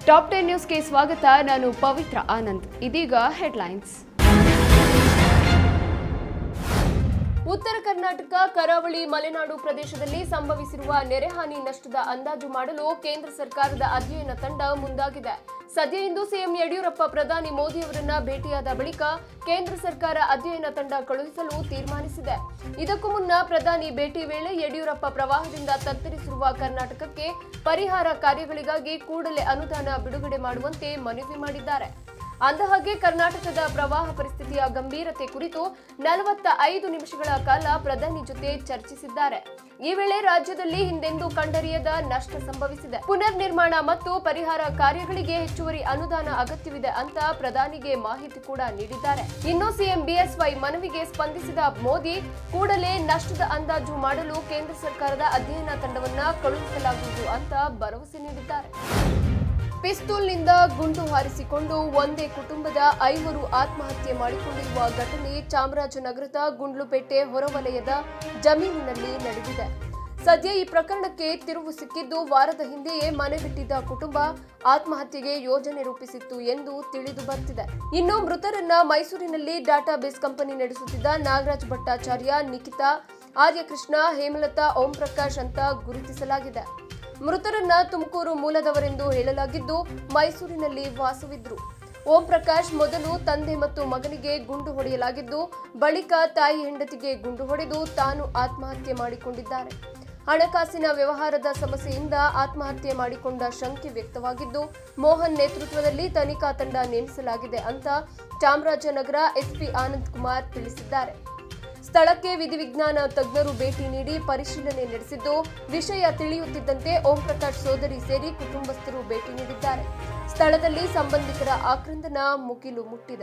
top ten ನ್ಯೂಸ್ಗೆ ಸ್ವಾಗತ ನಾನು ಪವಿತ್ರ ಆನಂದ್ ಇದೀಗ ಹೆಡ್ಲೈನ್ಸ್ ಉತ್ತರ ಕರ್ನಾಟಕ ಕರಾವಳಿ ಮಲೆನಾಡು ಪ್ರದೇಶದಲ್ಲಿ ಸಂಭವಿಸಿರುವ ನೆರೆಹಾನಿ ನಷ್ಟದ ಅಂದಾಜು ಮಾಡಲು ಕೇಂದ್ರ ಸರ್ಕಾರದ ಅಧ್ಯಯನ ತಂಡ ಮುಂದಾಗಿದೆ ಸದ್ಯ ಇಂದು ಸಿಎಂ ಯಡಿಯೂರಪ್ಪ ಪ್ರಧಾನಿ ಮೋದಿ ಅವರನ್ನ ಭೇಟಿಯಾದ ಬಳಿಕ ಕೇಂದ್ರ ಸರ್ಕಾರ ಅಧ್ಯಯನ ತಂಡ ಕಳುಹಿಸಲು ತೀರ್ಮಾನಿಸಿದೆ ಇದಕ್ಕೂ ಮುನ್ನ ಪ್ರಧಾನಿ ಭೇಟಿ ವೇಳೆ ಯಡಿಯೂರಪ್ಪ ಪ್ರವಾಹದಿಂದ ತತ್ತರಿಸಿರುವ ಕರ್ನಾಟಕಕ್ಕೆ ಪರಿಹಾರ ಕಾರ್ಯಗಳಿಗಾಗಿ ಕೂಡಲೇ ಅನುದಾನ ಬಿಡುಗಡೆ ಮಾಡುವಂತೆ ಮನವಿ ಮಾಡಿದ್ದಾರೆ ಅಂದಹಾಗೆ ಕರ್ನಾಟಕದ ಪ್ರವಾಹ ಪರಿಸ್ಥಿತಿಯ ಗಂಭೀರತೆ ಕುರಿತು ನಲವತ್ತ ಐದು ನಿಮಿಷಗಳ ಕಾಲ ಪ್ರಧಾನಿ ಜೊತೆ ಚರ್ಚಿಸಿದ್ದಾರೆ ಈ ವೇಳೆ ರಾಜ್ಯದಲ್ಲಿ ಹಿಂದೆಂದೂ ಕಂಡರಿಯದ ನಷ್ಟ ಸಂಭವಿಸಿದೆ ಪುನರ್ ನಿರ್ಮಾಣ ಮತ್ತು ಪರಿಹಾರ ಕಾರ್ಯಗಳಿಗೆ ಹೆಚ್ಚುವರಿ ಅನುದಾನ ಅಗತ್ಯವಿದೆ ಅಂತ ಪ್ರಧಾನಿಗೆ ಮಾಹಿತಿ ಕೂಡ ನೀಡಿದ್ದಾರೆ ಇನ್ನು ಸಿಎಂ ಬಿಎಸ್ವೈ ಮನವಿಗೆ ಸ್ಪಂದಿಸಿದ ಮೋದಿ ಕೂಡಲೇ ನಷ್ಟದ ಅಂದಾಜು ಮಾಡಲು ಕೇಂದ್ರ ಸರ್ಕಾರದ ಅಧ್ಯಯನ ತಂಡವನ್ನ ಕಳುಹಿಸಲಾಗುವುದು ಅಂತ ಭರವಸೆ ನೀಡಿದ್ದಾರೆ ಪಿಸ್ತೂಲ್ನಿಂದ ಗುಂಡು ಹಾರಿಸಿಕೊಂಡು ಒಂದೇ ಕುಟುಂಬದ ಐವರು ಆತ್ಮಹತ್ಯೆ ಮಾಡಿಕೊಂಡಿರುವ ಘಟನೆ ಚಾಮರಾಜನಗರದ ಗುಂಡ್ಲುಪೇಟೆ ಹೊರವಲಯದ ಜಮೀನಿನಲ್ಲಿ ನಡೆದಿದೆ ಸದ್ಯ ಈ ಪ್ರಕರಣಕ್ಕೆ ತಿರುವು ಸಿಕ್ಕಿದ್ದು ವಾರದ ಹಿಂದೆಯೇ ಮನೆ ಬಿಟ್ಟಿದ್ದ ಕುಟುಂಬ ಆತ್ಮಹತ್ಯೆಗೆ ಯೋಜನೆ ರೂಪಿಸಿತ್ತು ಎಂದು ತಿಳಿದು ಬರ್ತಿದೆ ಇನ್ನು ಮೃತರನ್ನ ಮೈಸೂರಿನಲ್ಲಿ ಡಾಟಾಬೇಸ್ ಕಂಪನಿ ನಡೆಸುತ್ತಿದ್ದ ನಾಗರಾಜ್ ಭಟ್ಟಾಚಾರ್ಯ ನಿಖಿತಾ ಆರ್ಯಕೃಷ್ಣ ಹೇಮಲತಾ ಓಂ ಪ್ರಕಾಶ್ ಅಂತ ಗುರುತಿಸಲಾಗಿದೆ ಮೃತರನ್ನ ತುಮಕೂರು ಮೂಲದವರೆಂದು ಹೇಳಲಾಗಿದ್ದು ಮೈಸೂರಿನಲ್ಲಿ ವಾಸವಿದ್ರು ಓಂ ಪ್ರಕಾಶ್ ಮೊದಲು ತಂದೆ ಮತ್ತು ಮಗನಿಗೆ ಗುಂಡು ಹೊಡೆಯಲಾಗಿದ್ದು ಬಳಿಕ ತಾಯಿ ಹೆಂಡತಿಗೆ ಗುಂಡು ಹೊಡೆದು ತಾನು ಆತ್ಮಹತ್ಯೆ ಮಾಡಿಕೊಂಡಿದ್ದಾರೆ ಹಣಕಾಸಿನ ವ್ಯವಹಾರದ ಸಮಸ್ಯೆಯಿಂದ ಆತ್ಮಹತ್ಯೆ ಮಾಡಿಕೊಂಡ ಶಂಕೆ ವ್ಯಕ್ತವಾಗಿದ್ದು ಮೋಹನ್ ನೇತೃತ್ವದಲ್ಲಿ ತನಿಖಾ ತಂಡ ನೇಮಿಸಲಾಗಿದೆ ಅಂತ ಚಾಮರಾಜನಗರ ಎಸ್ಪಿ ಆನಂದ್ ಕುಮಾರ್ ತಿಳಿಸಿದ್ದಾರೆ ಸ್ಥಳಕ್ಕೆ ವಿಧಿವಿಜ್ಞಾನ ತಜ್ಞರು ಭೇಟಿ ನೀಡಿ ಪರಿಶೀಲನೆ ನಡೆಸಿದ್ದು ವಿಷಯ ತಿಳಿಯುತ್ತಿದ್ದಂತೆ ಓಂ ಪ್ರಕಾಶ್ ಸೋದರಿ ಸೇರಿ ಕುಟುಂಬಸ್ಥರು ಭೇಟಿ ನೀಡಿದ್ದಾರೆ ಸ್ಥಳದಲ್ಲಿ ಸಂಬಂಧಿಕರ ಆಕ್ರಂದನ ಮುಗಿಲು ಮುಟ್ಟಿದೆ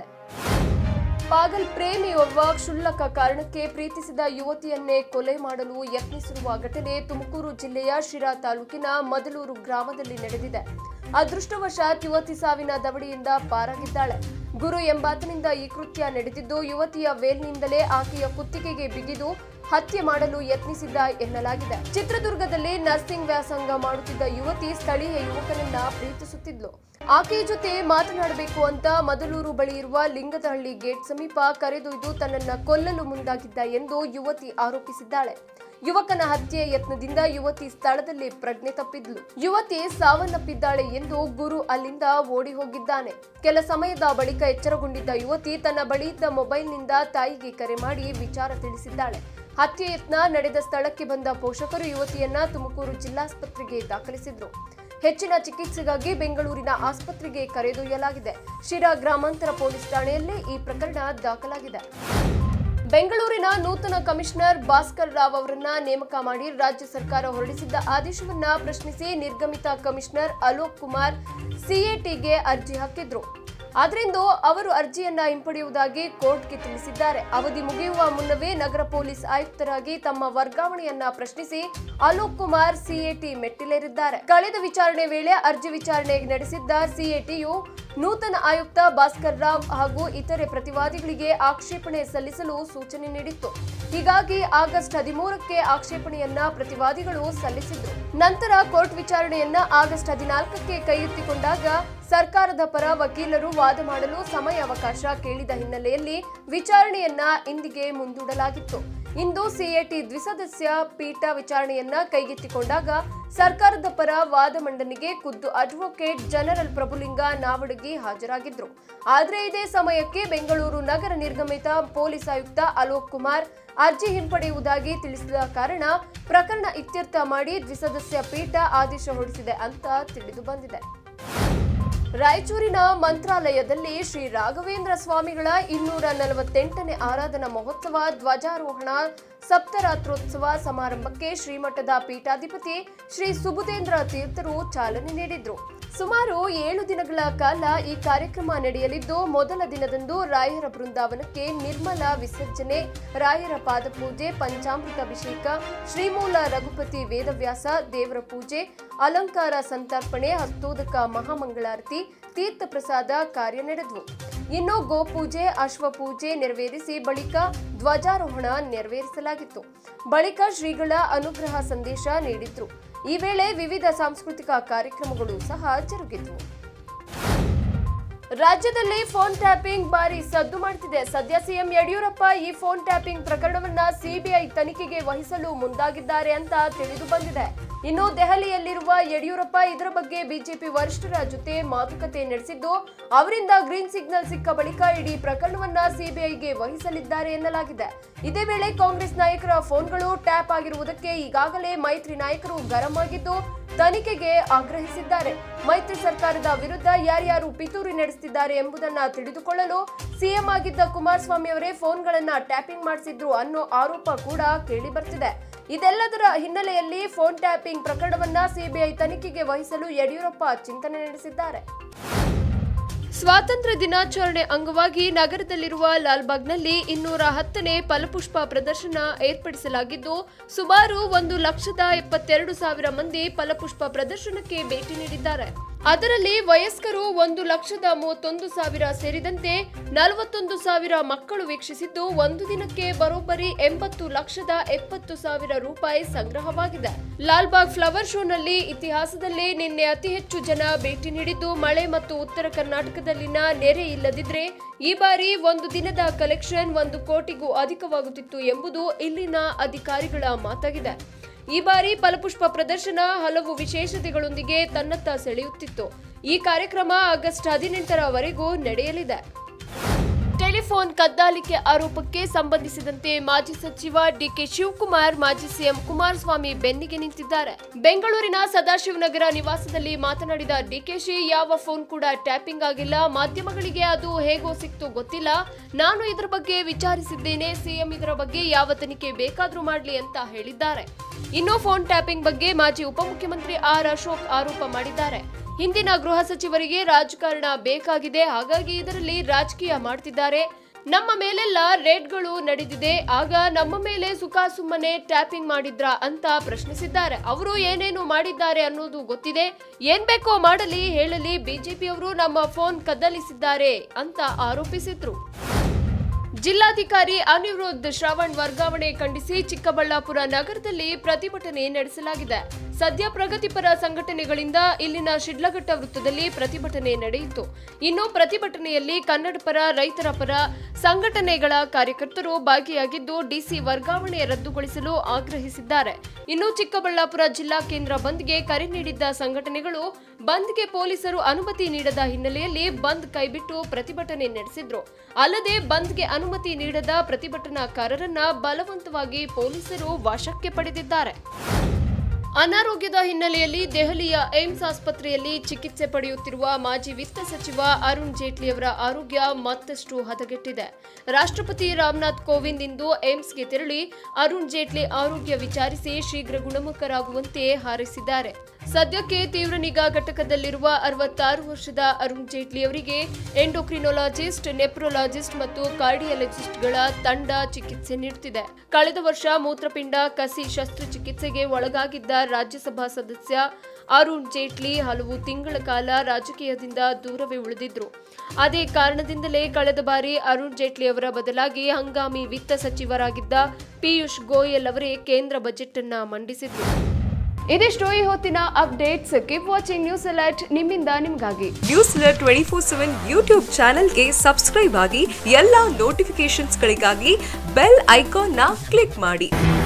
ಪಾಗಲ್ ಪ್ರೇಮಿಯೊಬ್ಬ ಕ್ಷುಲ್ಲಕ ಕಾರಣಕ್ಕೆ ಪ್ರೀತಿಸಿದ ಯುವತಿಯನ್ನೇ ಕೊಲೆ ಮಾಡಲು ಯತ್ನಿಸಿರುವ ಘಟನೆ ತುಮಕೂರು ಜಿಲ್ಲೆಯ ಶಿರಾ ತಾಲೂಕಿನ ಮದಲೂರು ಗ್ರಾಮದಲ್ಲಿ ನಡೆದಿದೆ ಅದೃಷ್ಟವಶಾತ್ ಯುವತಿ ಸಾವಿನ ದವಡಿಯಿಂದ ಪಾರಾಗಿದ್ದಾಳೆ ಗುರು ಎಂಬಾತನಿಂದ ಈ ಕೃತ್ಯ ನಡೆದಿದ್ದು ಯುವತಿಯ ವೇಲ್ನಿಂದಲೇ ಆಕೆಯ ಕುತ್ತಿಗೆಗೆ ಬಿಗಿದು ಹತ್ಯೆ ಮಾಡಲು ಯತ್ನಿಸಿದ್ದ ಎನ್ನಲಾಗಿದೆ ಚಿತ್ರದುರ್ಗದಲ್ಲಿ ನರ್ಸಿಂಗ್ ವ್ಯಾಸಂಗ ಮಾಡುತ್ತಿದ್ದ ಯುವತಿ ಸ್ಥಳೀಯ ಯುವಕನನ್ನ ಪ್ರೀತಿಸುತ್ತಿದ್ಲು ಆಕೆಯ ಜೊತೆ ಮಾತನಾಡಬೇಕು ಅಂತ ಮದಲೂರು ಬಳಿ ಇರುವ ಲಿಂಗದಹಳ್ಳಿ ಗೇಟ್ ಸಮೀಪ ಕರೆದೊಯ್ದು ತನ್ನನ್ನ ಕೊಲ್ಲಲು ಮುಂದಾಗಿದ್ದ ಎಂದು ಯುವತಿ ಆರೋಪಿಸಿದ್ದಾಳೆ ಯುವಕನ ಹತ್ಯೆ ಯತ್ನದಿಂದ ಯುವತಿ ಸ್ಥಳದಲ್ಲಿ ಪ್ರಜ್ಞೆ ತಪ್ಪಿದ್ಲು ಯುವತಿ ಸಾವನ್ನಪ್ಪಿದ್ದಾಳೆ ಎಂದು ಗುರು ಅಲ್ಲಿಂದ ಓಡಿ ಹೋಗಿದ್ದಾನೆ ಕೆಲ ಸಮಯದ ಬಳಿಕ ಎಚ್ಚರಗೊಂಡಿದ್ದ ಯುವತಿ ತನ್ನ ಬಳಿ ಇದ್ದ ಮೊಬೈಲ್ನಿಂದ ತಾಯಿಗೆ ಕರೆ ಮಾಡಿ ವಿಚಾರ ತಿಳಿಸಿದ್ದಾಳೆ ಹತ್ಯೆ ಯತ್ನ ನಡೆದ ಸ್ಥಳಕ್ಕೆ ಬಂದ ಪೋಷಕರು ಯುವತಿಯನ್ನ ತುಮಕೂರು ಜಿಲ್ಲಾಸ್ಪತ್ರೆಗೆ ದಾಖಲಿಸಿದ್ರು ಹೆಚ್ಚಿನ ಚಿಕಿತ್ಸೆಗಾಗಿ ಬೆಂಗಳೂರಿನ ಆಸ್ಪತ್ರೆಗೆ ಕರೆದೊಯ್ಯಲಾಗಿದೆ ಶಿರಾ ಗ್ರಾಮಾಂತರ ಪೊಲೀಸ್ ಠಾಣೆಯಲ್ಲಿ ಈ ಪ್ರಕರಣ ದಾಖಲಾಗಿದೆ ಬೆಂಗಳೂರಿನ ನೂತನ ಕಮಿಷನರ್ ಭಾಸ್ಕರ್ ರಾವ್ ಅವರನ್ನ ನೇಮಕ ಮಾಡಿ ರಾಜ್ಯ ಸರ್ಕಾರ ಹೊರಡಿಸಿದ್ದ ಆದೇಶವನ್ನ ಪ್ರಶ್ನಿಸಿ ನಿರ್ಗಮಿತ ಕಮಿಷನರ್ ಅಲೋಕ್ ಕುಮಾರ್ ಸಿಎಟಿಗೆ ಅರ್ಜಿ ಹಾಕಿದ್ರು ಆದ್ರಿಂದು ಅವರು ಅರ್ಜಿಯನ್ನ ಹಿಂಪಡೆಯುವುದಾಗಿ ಕೋರ್ಟ್ಗೆ ತಿಳಿಸಿದ್ದಾರೆ ಅವಧಿ ಮುಗಿಯುವ ಮುನ್ನವೇ ನಗರ ಪೊಲೀಸ್ ಆಯುಕ್ತರಾಗಿ ತಮ್ಮ ವರ್ಗಾವಣೆಯನ್ನ ಪ್ರಶ್ನಿಸಿ ಅಲೋಕ್ ಕುಮಾರ್ ಸಿಎಟಿ ಮೆಟ್ಟಿಲೇರಿದ್ದಾರೆ ಕಳೆದ ವಿಚಾರಣೆ ವೇಳೆ ಅರ್ಜಿ ವಿಚಾರಣೆ ನಡೆಸಿದ್ದ ಸಿಎಟಿಯು ನೂತನ ಆಯುಕ್ತ ಭಾಸ್ಕರ್ ರಾವ್ ಹಾಗೂ ಇತರೆ ಪ್ರತಿವಾದಿಗಳಿಗೆ ಆಕ್ಷೇಪಣೆ ಸಲ್ಲಿಸಲು ಸೂಚನೆ ನೀಡಿತ್ತು ಹೀಗಾಗಿ ಆಗಸ್ಟ್ ಹದಿಮೂರಕ್ಕೆ ಆಕ್ಷೇಪಣೆಯನ್ನ ಪ್ರತಿವಾದಿಗಳು ಸಲ್ಲಿಸಿದ್ರು ನಂತರ ಕೋರ್ಟ್ ವಿಚಾರಣೆಯನ್ನ ಆಗಸ್ಟ್ ಹದಿನಾಲ್ಕಕ್ಕೆ ಕೈಗೆತ್ತಿಕೊಂಡಾಗ ಸರ್ಕಾರದ ಪರ ವಕೀಲರು ವಾದ ಮಾಡಲು ಸಮಯಾವಕಾಶ ಕೇಳಿದ ಹಿನ್ನೆಲೆಯಲ್ಲಿ ವಿಚಾರಣೆಯನ್ನ ಇಂದಿಗೆ ಮುಂದೂಡಲಾಗಿತ್ತು ಇಂದು ಸಿಎಟಿ ದ್ವಿಸದಸ್ಯ ಪೀಠ ವಿಚಾರಣೆಯನ್ನ ಕೈಗೆತ್ತಿಕೊಂಡಾಗ ಸರ್ಕಾರದ ಪರ ವಾದ ಮಂಡನೆಗೆ ಖುದ್ದು ಅಡ್ವೊಕೇಟ್ ಜನರಲ್ ಪ್ರಭುಲಿಂಗ ನಾವಡಗಿ ಹಾಜರಾಗಿದ್ರು ಆದ್ರೆ ಇದೇ ಸಮಯಕ್ಕೆ ಬೆಂಗಳೂರು ನಗರ ನಿರ್ಗಮಿತ ಪೊಲೀಸ್ ಆಯುಕ್ತ ಅಲೋಕ್ ಕುಮಾರ್ ಅರ್ಜಿ ಹಿಂಪಡೆಯುವುದಾಗಿ ತಿಳಿಸಿದ ಕಾರಣ ಪ್ರಕರಣ ಇತ್ಯರ್ಥ ಮಾಡಿ ದ್ವಿಸದಸ್ಯ ಪೀಠ ಆದೇಶ ಹೊರಡಿಸಿದೆ ಅಂತ ತಿಳಿದು ಬಂದಿದೆ ರಾಯಚೂರಿನ ಮಂತ್ರಾಲಯದಲ್ಲಿ ಶ್ರೀ ರಾಘವೇಂದ್ರ ಸ್ವಾಮಿಗಳ ಇನ್ನೂರ ನಲವತ್ತೆಂಟನೇ ಆರಾಧನಾ ಮಹೋತ್ಸವ ಧ್ವಜಾರೋಹಣ ಸಪ್ತರಾತ್ರೋತ್ಸವ ಸಮಾರಂಭಕ್ಕೆ ಶ್ರೀಮಠದ ಪೀಠಾಧಿಪತಿ ಶ್ರೀ ಸುಬುಧೇಂದ್ರ ತೀರ್ಥರು ಚಾಲನೆ ನೀಡಿದ್ರು ಸುಮಾರು ಏಳು ದಿನಗಳ ಕಾಲ ಈ ಕಾರ್ಯಕ್ರಮ ನಡೆಯಲಿದ್ದು ಮೊದಲ ದಿನದಂದು ರಾಯರ ಬೃಂದಾವನಕ್ಕೆ ನಿರ್ಮಲ ವಿಸರ್ಜನೆ ರಾಯರ ಪಾದಪೂಜೆ ಪಂಚಾಮೃತ ಅಭಿಷೇಕ ಶ್ರೀಮೂಲ ರಘುಪತಿ ವೇದವ್ಯಾಸ ದೇವರ ಪೂಜೆ ಅಲಂಕಾರ ಸಂತರ್ಪಣೆ ಹಸ್ತೋದಕ ಮಹಾಮಂಗಳಾರತಿ ತೀರ್ಥ ಪ್ರಸಾದ ಕಾರ್ಯ ನಡೆದವು ಇನ್ನು ಗೋಪೂಜೆ ಅಶ್ವಪೂಜೆ ನೆರವೇರಿಸಿ ಬಳಿಕ ಧ್ವಜಾರೋಹಣ ನೆರವೇರಿಸಲಾಗಿತ್ತು ಬಳಿಕ ಶ್ರೀಗಳ ಅನುಗ್ರಹ ಸಂದೇಶ ನೀಡಿದ್ರು ಈ ವೇಳೆ ವಿವಿಧ ಸಾಂಸ್ಕೃತಿಕ ಕಾರ್ಯಕ್ರಮಗಳು ಸಹ ಜರುಗಿದ್ವು ರಾಜ್ಯದಲ್ಲಿ ಫೋನ್ ಟ್ಯಾಪಿಂಗ್ ಬಾರಿ ಸದ್ದು ಮಾಡ್ತಿದೆ ಸದ್ಯ ಸಿಎಂ ಯಡಿಯೂರಪ್ಪ ಈ ಫೋನ್ ಟ್ಯಾಪಿಂಗ್ ಪ್ರಕರಣವನ್ನ ಸಿಬಿಐ ತನಿಖೆಗೆ ವಹಿಸಲು ಮುಂದಾಗಿದ್ದಾರೆ ಅಂತ ತಿಳಿದು ಬಂದಿದೆ ಇನ್ನು ದೆಹಲಿಯಲ್ಲಿರುವ ಯಡಿಯೂರಪ್ಪ ಇದರ ಬಗ್ಗೆ ಬಿಜೆಪಿ ವರಿಷ್ಠರ ಜೊತೆ ಮಾತುಕತೆ ನಡೆಸಿದ್ದು ಅವರಿಂದ ಗ್ರೀನ್ ಸಿಗ್ನಲ್ ಸಿಕ್ಕ ಬಳಿಕ ಇಡೀ ಪ್ರಕರಣವನ್ನ ಸಿಬಿಐಗೆ ವಹಿಸಲಿದ್ದಾರೆ ಎನ್ನಲಾಗಿದೆ ಇದೇ ವೇಳೆ ಕಾಂಗ್ರೆಸ್ ನಾಯಕರ ಫೋನ್ಗಳು ಟ್ಯಾಪ್ ಆಗಿರುವುದಕ್ಕೆ ಈಗಾಗಲೇ ಮೈತ್ರಿ ನಾಯಕರು ಗರಂ ಆಗಿದ್ದು ತನಿಖೆಗೆ ಆಗ್ರಹಿಸಿದ್ದಾರೆ ಮೈತ್ರಿ ಸರ್ಕಾರದ ವಿರುದ್ಧ ಯಾರ್ಯಾರು ಪಿತೂರಿ ನಡೆಸುತ್ತಿದ್ದಾರೆ ಎಂಬುದನ್ನ ತಿಳಿದುಕೊಳ್ಳಲು ಸಿಎಂ ಆಗಿದ್ದ ಕುಮಾರಸ್ವಾಮಿ ಅವರೇ ಫೋನ್ಗಳನ್ನ ಟ್ಯಾಪಿಂಗ್ ಮಾಡಿಸಿದ್ರು ಅನ್ನೋ ಆರೋಪ ಕೂಡ ಕೇಳಿ ಬರ್ತಿದೆ ಇದೆಲ್ಲದರ ಹಿನ್ನೆಲೆಯಲ್ಲಿ ಫೋನ್ ಟ್ಯಾಪಿಂಗ್ ಪ್ರಕರಣವನ್ನ ಸಿಬಿಐ ತನಿಖೆಗೆ ವಹಿಸಲು ಯಡಿಯೂರಪ್ಪ ಚಿಂತನೆ ನಡೆಸಿದ್ದಾರೆ ಸ್ವಾತಂತ್ರ್ಯ ದಿನಾಚರಣೆ ಅಂಗವಾಗಿ ನಗರದಲ್ಲಿರುವ ಲಾಲ್ಬಾಗ್ನಲ್ಲಿ ಇನ್ನೂರ ಹತ್ತನೇ ಫಲಪುಷ್ಪ ಪ್ರದರ್ಶನ ಏರ್ಪಡಿಸಲಾಗಿದ್ದು ಸುಮಾರು ಒಂದು ಲಕ್ಷದ ಎಪ್ಪತ್ತೆರಡು ಸಾವಿರ ಮಂದಿ ಫಲಪುಷ್ಪ ಪ್ರದರ್ಶನಕ್ಕೆ ಭೇಟಿ ನೀಡಿದ್ದಾರೆ ಅದರಲ್ಲಿ ವಯಸ್ಕರು ಒಂದು ಲಕ್ಷದ ಮೂವತ್ತೊಂದು ಸಾವಿರ ಸೇರಿದಂತೆ ನಲವತ್ತೊಂದು ಸಾವಿರ ಮಕ್ಕಳು ವೀಕ್ಷಿಸಿದ್ದು ಒಂದು ದಿನಕ್ಕೆ ಬರೋಬ್ಬರಿ ಎಂಬತ್ತು ಲಕ್ಷದ ಎಪ್ಪತ್ತು ಸಾವಿರ ರೂಪಾಯಿ ಸಂಗ್ರಹವಾಗಿದೆ ಲಾಲ್ಬಾಗ್ ಫ್ಲವರ್ ಶೋನಲ್ಲಿ ಇತಿಹಾಸದಲ್ಲೇ ನಿನ್ನೆ ಅತಿ ಹೆಚ್ಚು ಜನ ಭೇಟಿ ನೀಡಿದ್ದು ಮಳೆ ಮತ್ತು ಉತ್ತರ ಕರ್ನಾಟಕದಲ್ಲಿನ ನೆರೆ ಇಲ್ಲದಿದ್ರೆ ಈ ಬಾರಿ ಒಂದು ದಿನದ ಕಲೆಕ್ಷನ್ ಒಂದು ಕೋಟಿಗೂ ಅಧಿಕವಾಗುತ್ತಿತ್ತು ಎಂಬುದು ಇಲ್ಲಿನ ಅಧಿಕಾರಿಗಳ ಮಾತಾಗಿದೆ ಈ ಬಾರಿ ಫಲಪುಷ್ಪ ಪ್ರದರ್ಶನ ಹಲವು ವಿಶೇಷತೆಗಳೊಂದಿಗೆ ತನ್ನತ್ತ ಸೆಳೆಯುತ್ತಿತ್ತು ಈ ಕಾರ್ಯಕ್ರಮ ಆಗಸ್ಟ್ ಹದಿನೆಂಟರವರೆಗೂ ನಡೆಯಲಿದೆ ಟೆಲಿಫೋನ್ ಕದ್ದಾಲಿಕೆ ಆರೋಪಕ್ಕೆ ಸಂಬಂಧಿಸಿದಂತೆ ಮಾಜಿ ಸಚಿವ ಡಿಕೆ ಶಿವಕುಮಾರ್ ಮಾಜಿ ಸಿಎಂ ಕುಮಾರಸ್ವಾಮಿ ಬೆನ್ನಿಗೆ ನಿಂತಿದ್ದಾರೆ ಬೆಂಗಳೂರಿನ ಸದಾಶಿವನಗರ ನಿವಾಸದಲ್ಲಿ ಮಾತನಾಡಿದ ಡಿಕೆಶಿ ಯಾವ ಫೋನ್ ಕೂಡ ಟ್ಯಾಪಿಂಗ್ ಆಗಿಲ್ಲ ಮಾಧ್ಯಮಗಳಿಗೆ ಅದು ಹೇಗೋ ಸಿಕ್ತು ಗೊತ್ತಿಲ್ಲ ನಾನು ಇದರ ಬಗ್ಗೆ ವಿಚಾರಿಸಿದ್ದೇನೆ ಸಿಎಂ ಇದರ ಬಗ್ಗೆ ಯಾವ ತನಿಖೆ ಬೇಕಾದ್ರೂ ಮಾಡಲಿ ಅಂತ ಹೇಳಿದ್ದಾರೆ ಇನ್ನು ಫೋನ್ ಟ್ಯಾಪಿಂಗ್ ಬಗ್ಗೆ ಮಾಜಿ ಉಪಮುಖ್ಯಮಂತ್ರಿ ಆರ್ ಅಶೋಕ್ ಆರೋಪ ಮಾಡಿದ್ದಾರೆ ಹಿಂದಿನ ಗೃಹ ಸಚಿವರಿಗೆ ರಾಜಕಾರಣ ಬೇಕಾಗಿದೆ ಹಾಗಾಗಿ ಇದರಲ್ಲಿ ರಾಜಕೀಯ ಮಾಡ್ತಿದ್ದಾರೆ ನಮ್ಮ ಮೇಲೆಲ್ಲ ರೇಡ್ಗಳು ನಡೆದಿದೆ ಆಗ ನಮ್ಮ ಮೇಲೆ ಸುಖ ಸುಮ್ಮನೆ ಟ್ಯಾಪಿಂಗ್ ಮಾಡಿದ್ರ ಅಂತ ಪ್ರಶ್ನಿಸಿದ್ದಾರೆ ಅವರು ಏನೇನು ಮಾಡಿದ್ದಾರೆ ಅನ್ನೋದು ಗೊತ್ತಿದೆ ಏನ್ ಬೇಕೋ ಮಾಡಲಿ ಹೇಳಲಿ ಬಿಜೆಪಿಯವರು ನಮ್ಮ ಫೋನ್ ಕದ್ದಲಿಸಿದ್ದಾರೆ ಅಂತ ಆರೋಪಿಸಿದ್ರು ಜಿಲ್ಲಾಧಿಕಾರಿ ಅನಿರುದ್ಧ್ ಶ್ರವಣ್ ವರ್ಗಾವಣೆ ಖಂಡಿಸಿ ಚಿಕ್ಕಬಳ್ಳಾಪುರ ನಗರದಲ್ಲಿ ಪ್ರತಿಭಟನೆ ನಡೆಸಲಾಗಿದೆ ಸದ್ಯ ಪ್ರಗತಿಪರ ಸಂಘಟನೆಗಳಿಂದ ಇಲ್ಲಿನ ಶಿಡ್ಲಘಟ್ಟ ವೃತ್ತದಲ್ಲಿ ಪ್ರತಿಭಟನೆ ನಡೆಯಿತು ಇನ್ನು ಪ್ರತಿಭಟನೆಯಲ್ಲಿ ಕನ್ನಡ ಪರ ರೈತರ ಪರ ಸಂಘಟನೆಗಳ ಕಾರ್ಯಕರ್ತರು ಭಾಗಿಯಾಗಿದ್ದು ಡಿಸಿ ವರ್ಗಾವಣೆ ರದ್ದುಗೊಳಿಸಲು ಆಗ್ರಹಿಸಿದ್ದಾರೆ ಇನ್ನು ಚಿಕ್ಕಬಳ್ಳಾಪುರ ಜಿಲ್ಲಾ ಕೇಂದ್ರ ಬಂದ್ಗೆ ಕರೆ ನೀಡಿದ್ದ ಸಂಘಟನೆಗಳು ಬಂದ್ಗೆ ಪೊಲೀಸರು ಅನುಮತಿ ನೀಡದ ಹಿನ್ನೆಲೆಯಲ್ಲಿ ಬಂದ್ ಕೈಬಿಟ್ಟು ಪ್ರತಿಭಟನೆ ನಡೆಸಿದ್ರು ಅಲ್ಲದೆ ಬಂದ್ಗೆ ಅನುಮತಿ ನೀಡದ ಪ್ರತಿಭಟನಾಕಾರರನ್ನ ಬಲವಂತವಾಗಿ ಪೊಲೀಸರು ವಶಕ್ಕೆ ಪಡೆದಿದ್ದಾರೆ ಅನಾರೋಗ್ಯದ ಹಿನ್ನೆಲೆಯಲ್ಲಿ ದೆಹಲಿಯ ಏಮ್ಸ್ ಆಸ್ಪತ್ರೆಯಲ್ಲಿ ಚಿಕಿತ್ಸೆ ಪಡೆಯುತ್ತಿರುವ ಮಾಜಿ ವಿತ್ತ ಸಚಿವ ಅರುಣ್ ಜೇಟ್ಲಿ ಅವರ ಆರೋಗ್ಯ ಮತ್ತಷ್ಟು ಹದಗೆಟ್ಟಿದೆ ರಾಷ್ಟ್ರಪತಿ ರಾಮನಾಥ್ ಕೋವಿಂದ್ ಇಂದು ಏಮ್ಸ್ಗೆ ತೆರಳಿ ಅರುಣ್ ಜೇಟ್ಲಿ ಆರೋಗ್ಯ ವಿಚಾರಿಸಿ ಶೀಘ್ರ ಗುಣಮುಖರಾಗುವಂತೆ ಹಾರೈಸಿದ್ದಾರೆ ಸದ್ಯಕ್ಕೆ ತೀವ್ರ ನಿಗಾ ಘಟಕದಲ್ಲಿರುವ ಅರವತ್ತಾರು ವರ್ಷದ ಅರುಣ್ ಜೇಟ್ಲಿ ಅವರಿಗೆ ಎಂಡೋಕ್ರಿನೋಲಾಜಿಸ್ಟ್ ನೆಪ್ರೋಲಾಜಿಸ್ಟ್ ಮತ್ತು ಕಾರ್ಡಿಯಾಲಜಿಸ್ಟ್ಗಳ ತಂಡ ಚಿಕಿತ್ಸೆ ನೀಡುತ್ತಿದೆ ಕಳೆದ ವರ್ಷ ಮೂತ್ರಪಿಂಡ ಕಸಿ ಶಸ್ತ್ರಚಿಕಿತ್ಸೆಗೆ ಒಳಗಾಗಿದ್ದ ರಾಜ್ಯಸಭಾ ಸದಸ್ಯ ಅರುಣ್ ಜೇಟ್ಲಿ ಹಲವು ತಿಂಗಳ ಕಾಲ ರಾಜಕೀಯದಿಂದ ದೂರವೇ ಉಳಿದಿದ್ರು ಅದೇ ಕಾರಣದಿಂದಲೇ ಕಳೆದ ಬಾರಿ ಅರುಣ್ ಜೇಟ್ಲಿ ಅವರ ಬದಲಾಗಿ ಹಂಗಾಮಿ ವಿತ್ತ ಸಚಿವರಾಗಿದ್ದ ಪಿಯೂಷ್ ಗೋಯಲ್ ಅವರೇ ಕೇಂದ್ರ ಬಜೆಟ್ ಅನ್ನ ಮಂಡಿಸಿದ್ರು ಇದಿಷ್ಟು ಈ ಹೊತ್ತಿನ updates keep watching news alert ನಿಮ್ಮಿಂದ ನಿಮಗಾಗಿ news twenty four seven YouTube ಚಾನೆಲ್ಗೆ ಸಬ್ಸ್ಕ್ರೈಬ್ ಆಗಿ ಎಲ್ಲ ನೋಟಿಫಿಕೇಶನ್ಸ್ಗಳಿಗಾಗಿ ಬೆಲ್ ಐಕಾನ್ನ ಕ್ಲಿಕ್ ಮಾಡಿ